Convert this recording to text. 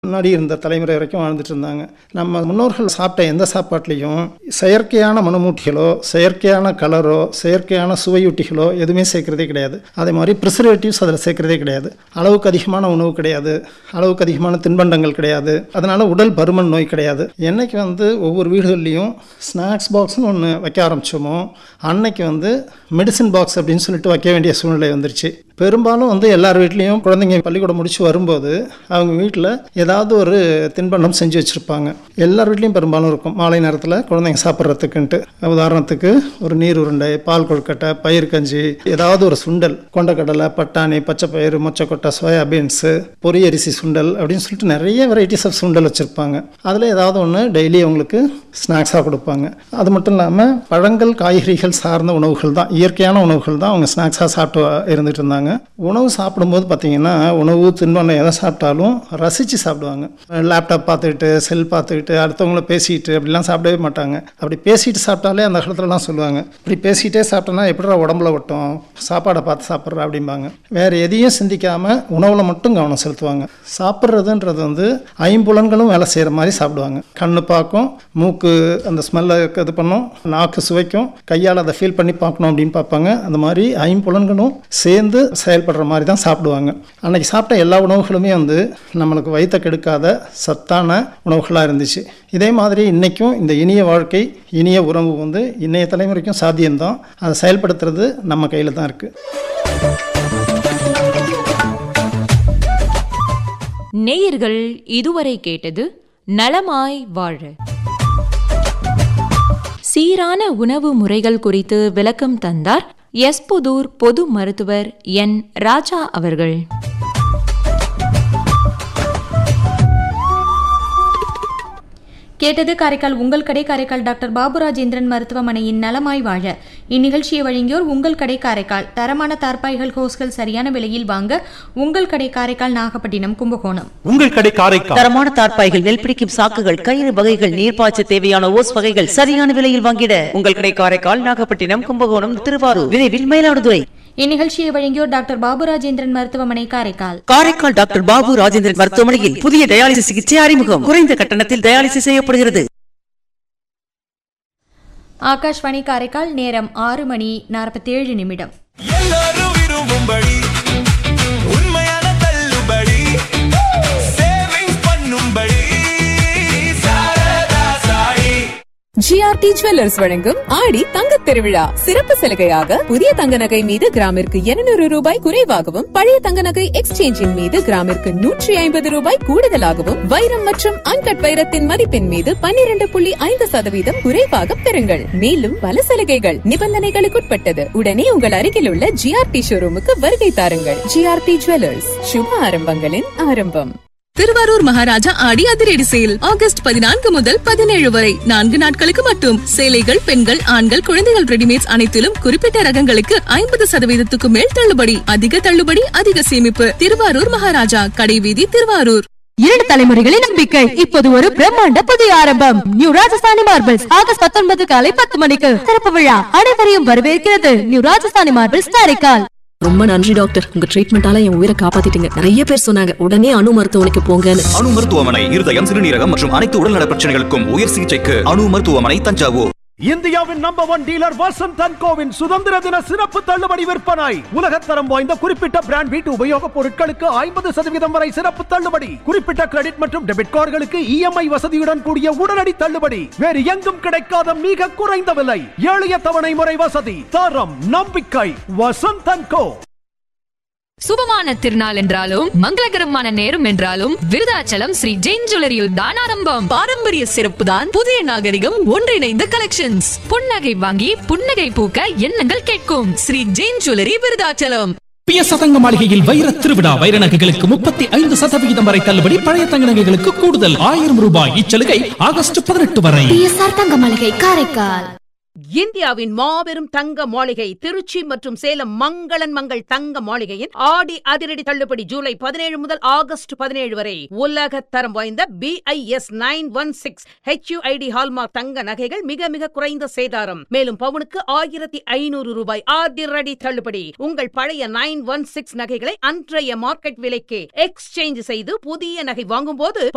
முன்னாடி இருந்த தலைமுறை வரைக்கும் வாழ்ந்துட்டு இருந்தாங்க நம்ம முன்னோர்கள் சாப்பிட்ட எந்த சாப்பாட்லேயும் செயற்கையான மணுமூட்டிகளோ செயற்கையான கலரோ செயற்கையான சுவையூட்டிகளோ எதுவுமே சேர்க்கறதே கிடையாது அதே மாதிரி ப்ரிசர்வேட்டிவ்ஸ் அதில் சேர்க்கறதே கிடையாது அளவுக்கு அதிகமான உணவு கிடையாது அளவுக்கு அதிகமான தின்பண்டங்கள் கிடையாது அதனால் உடல் பருமன் நோய் கிடையாது என்னைக்கு வந்து ஒவ்வொரு வீடுகள்லேயும் ஸ்நாக்ஸ் பாக்ஸ்னு ஒன்று வைக்க ஆரம்பிச்சோமோ அன்னைக்கு வந்து மெடிசன் பாக்ஸ் அப்படின்னு சொல்லிட்டு வைக்க வேண்டிய சூழ்நிலை வந்துருச்சு பெரும்பாலும் வந்து எல்லார் வீட்லேயும் குழந்தைங்க பள்ளிக்கூடம் முடிச்சு வரும்போது அவங்க வீட்டில் ஏதாவது ஒரு தின்பண்டம் செஞ்சு வச்சுருப்பாங்க எல்லார் வீட்லேயும் பெரும்பாலும் இருக்கும் மாலை நேரத்தில் குழந்தைங்க சாப்பிட்றதுக்குன்ட்டு உதாரணத்துக்கு ஒரு நீர் உருண்டை பால் கொழுக்கட்டை பயிர் கஞ்சி ஏதாவது ஒரு சுண்டல் கொண்டக்கடலை பட்டாணி பச்சை பயிறு மொச்சக்கொட்டை சோயா பீன்ஸு பொரியரிசி சுண்டல் அப்படின்னு சொல்லிட்டு நிறைய வெரைட்டிஸ் ஆஃப் சுண்டல் வச்சுருப்பாங்க அதில் ஏதாவது ஒன்று டெய்லி அவங்களுக்கு ஸ்நாக்ஸாக கொடுப்பாங்க அது மட்டும் இல்லாமல் பழங்கள் காய்கறிகள் சார்ந்த உணவுகள் தான் இயற்கையான உணவுகள் தான் அவங்க ஸ்நாக்ஸாக சாப்பிட்டு இருந்துட்டு இருந்தாங்க உணவு சாப்பிடும்போது பார்த்தீங்கன்னா உணவு தின்பண்டம் எதை சாப்பிட்டாலும் ரசித்து சாப்பிடுவாங்க லேப்டாப் பார்த்துக்கிட்டு செல் பார்த்துக்கிட்டு அடுத்தவங்கள பேசிக்கிட்டு அப்படிலாம் சாப்பிடவே மாட்டாங்க அப்படி பேசிட்டு சாப்பிட்டாலே அந்த காலத்துலலாம் சொல்லுவாங்க இப்படி பேசிகிட்டே சாப்பிட்டோன்னா எப்படிடா உடம்புல ஒட்டும் சாப்பாடை பார்த்து சாப்பிட்றா அப்படிம்பாங்க வேறு எதையும் சிந்திக்காமல் உணவில் மட்டும் கவனம் செலுத்துவாங்க சாப்பிட்றதுன்றது வந்து ஐம்புலன்களும் வேலை செய்கிற மாதிரி சாப்பிடுவாங்க கண்ணு பார்க்கும் மூக்கு அந்த ஸ்மெல்லை இது பண்ணும் நாக்கு சுவைக்கும் கையால் அதை ஃபீல் பண்ணி பார்க்கணும் அப்படின்னு பார்ப்பாங்க அந்த மாதிரி ஐம்புலன்களும் சேர்ந்து செயல்படுற மாதிரி தான் சாப்பிடுவாங்க அன்னைக்கு சாப்பிட்ட எல்லா உணவுகளுமே வந்து நம்மளுக்கு வயிற்ற கெடுக்காத சத்தான உணவுகளாக இருந்துச்சு இதே மாதிரி இன்றைக்கும் இந்த இனிய வாழ்க்கை இனிய உறவு வந்து இன்றைய தலைமுறைக்கும் சாத்தியம்தான் அதை செயல்படுத்துறது நம்ம கையில் தான் இருக்குது நேயர்கள் இதுவரை கேட்டது நலமாய் வாழ சீரான உணவு முறைகள் குறித்து விளக்கம் தந்தார் எஸ்புதூர் பொது மருத்துவர் என் ராஜா அவர்கள் கேட்டது காரைக்கால் உங்கள் கடை காரைக்கால் டாக்டர் பாபு ராஜேந்திரன் மருத்துவமனையின் நலமாய் வாழ இந்நிகழ்ச்சியை வழங்கியோர் உங்கள் கடை காரைக்கால் தரமான தார்பாய்கள் ஹோஸ்கள் சரியான விலையில் வாங்க உங்கள் கடை காரைக்கால் நாகப்பட்டினம் கும்பகோணம் உங்கள் கடை காரைக்கால் தரமான தார்ப்பாய்கள் நெல் பிடிக்கும் சாக்குகள் கயிறு வகைகள் நீர்ப்பாய்ச்ச தேவையான ஓஸ் வகைகள் சரியான விலையில் வாங்கிட உங்கள் கடை காரைக்கால் நாகப்பட்டினம் கும்பகோணம் திருவாரூர் விரைவில் மயிலாடுதுறை இந்நிகழ்ச்சியை வழங்கியோர் டாக்டர் பாபு ராஜேந்திரன் மருத்துவமனை காரைக்கால் காரைக்கால் டாக்டர் பாபு ராஜேந்திரன் மருத்துவமனையில் புதிய டயாலிசிஸ் சிகிச்சை அறிமுகம் குறைந்த கட்டணத்தில் டயாலிசிஸ் செய்யப்படுகிறது ஆகாஷ்வாணி காரைக்கால் நேரம் ஆறு மணி நாற்பத்தேழு நிமிடம் எல்லாரும் விரும்பும்படி உண்மையான தள்ளுபடி சேவிங்ஸ் பண்ணும்படி சாரதா சாயி ஜிஆர்டி ஜுவல்லர்ஸ் வழங்கும் ஆடி தங்கத் திருவிழா சிறப்பு சலுகையாக புதிய தங்க நகை மீது கிராமிற்கு 200 ரூபாய் குறைவாகவும் பழைய தங்க நகை எக்ஸ்சேஞ்சின் மீது கிராமிற்கு நூற்றி ஐம்பது ரூபாய் கூடுதலாகவும் வைரம் மற்றும் அன்கட் வைரத்தின் மதிப்பின் மீது 12.5% புள்ளி ஐந்து சதவீதம் குறைவாக பெறுங்கள் மேலும் பல சலுகைகள் நிபந்தனைகளுக்குட்பட்டது உடனே உங்கள் அருகில் உள்ள ஜிஆர்டி ஷோரூமுக்கு வருகை தாருங்கள் ஜிஆர்டி ஜுவல்லர்ஸ் சுப ஆரம்பங்களின் ஆரம்பம் திருவாரூர் மகாராஜா ஆடி அதிரடி சேல் ஆகஸ்ட் பதினான்கு முதல் பதினேழு வரை நான்கு நாட்களுக்கு மட்டும் சேலைகள் பெண்கள் ஆண்கள் குழந்தைகள் ரெடிமேட்ஸ் அனைத்திலும் குறிப்பிட்ட ரகங்களுக்கு ஐம்பது சதவீதத்துக்கு மேல் தள்ளுபடி அதிக தள்ளுபடி அதிக சேமிப்பு திருவாரூர் மகாராஜா கடைவீதி திருவாரூர் இரண்டு தலைமுறைகளின் நம்பிக்கை இப்போது ஒரு பிரம்மாண்ட புதிய ஆரம்பம் நியூ ராஜஸ்தானி மார்பிள்ஸ் ஆகஸ்ட் பத்தொன்பது காலை பத்து மணிக்கு திறப்பு விழா அனைவரையும் வரவேற்கிறது நியூ ராஜஸ்தானி மார்பிள்ஸ் காரைக்கால் ரொம்ப நன்றி டாக்டர் உங்க ட்ரீட்மெண்டால என் உயிரை காப்பாத்திட்டீங்க நிறைய பேர் சொன்னாங்க உடனே அணு மருத்துவமனைக்கு போங்கன்னு அணு மருத்துவமனை இருதயம் சிறுநீரகம் மற்றும் அனைத்து உடல்நல பிரச்சனைகளுக்கும் உயர் சிகிச்சைக்கு அணு மருத்துவமனை தஞ்சாவூர் இந்தியாவின் number one dealer Vasanth and கோவின் சுதந்திர தின சிறப்பு தள்ளுபடி விற்பனை உலகத்தரம் வாய்ந்த குறிப்பிட்ட பிராண்ட் வீட்டு உபயோகப் பொருட்களுக்கு ஐம்பது சதவீதம் வரை சிறப்பு தள்ளுபடி குறிப்பிட்ட கிரெடிட் மற்றும் டெபிட் கார்டுகளுக்கு இஎம்ஐ வசதியுடன் கூடிய உடனடி தள்ளுபடி வேறு எங்கும் கிடைக்காத மிக குறைந்த விலை எளிய தவணை முறை வசதி தரம் நம்பிக்கை வசந்த் அண்ட் கோ சுபமான திருநாள் என்றாலும் மங்களகரமான நேரம் என்றாலும் விருதாச்சலம் ஸ்ரீ ஜெயின் ஜுவல்லரியில் தான் ஆரம்பம் பாரம்பரிய சிறப்பு தான் புதிய நாகரிகம் ஒன்றிணைந்த கலெக்ஷன்ஸ் புன்னகை வாங்கி புன்னகை பூக்க எண்ணங்கள் கேட்கும் ஸ்ரீ ஜெயின் ஜுவல்லரி விருதாச்சலம் பிய சதங்க மாளிகையில் வைர திருவிழா வைர நகைகளுக்கு முப்பத்தி ஐந்து சதவிகிதம் வரை தள்ளுபடி பழைய தங்க நகைகளுக்கு கூடுதல் ஆயிரம் ரூபாய் இச்சலுகை ஆகஸ்ட் பதினெட்டு வரை தங்க மளிகை காரைக்கால் இந்தியாவின் மாபெரும் தங்க மாளிகை திருச்சி மற்றும் சேலம் மங்களன் மங்கள் தங்க மாளிகையின் ஆடி அதிரடி தள்ளுபடி ஜூலை பதினேழு முதல் ஆகஸ்ட் பதினேழு வரை உலக தரம் வாய்ந்த BIS nine one six HUID hallmark தங்க நகைகள் மிக மிக குறைந்த சேதாரம் மேலும் பவுனுக்கு ஆயிரத்தி ஐநூறு ரூபாய் அதிரடி தள்ளுபடி உங்கள் பழைய நைன் ஒன் சிக்ஸ் நகைகளை அன்றைய மார்க்கெட் விலைக்கு எக்ஸ்சேஞ்ச் செய்து புதிய நகை வாங்கும்போது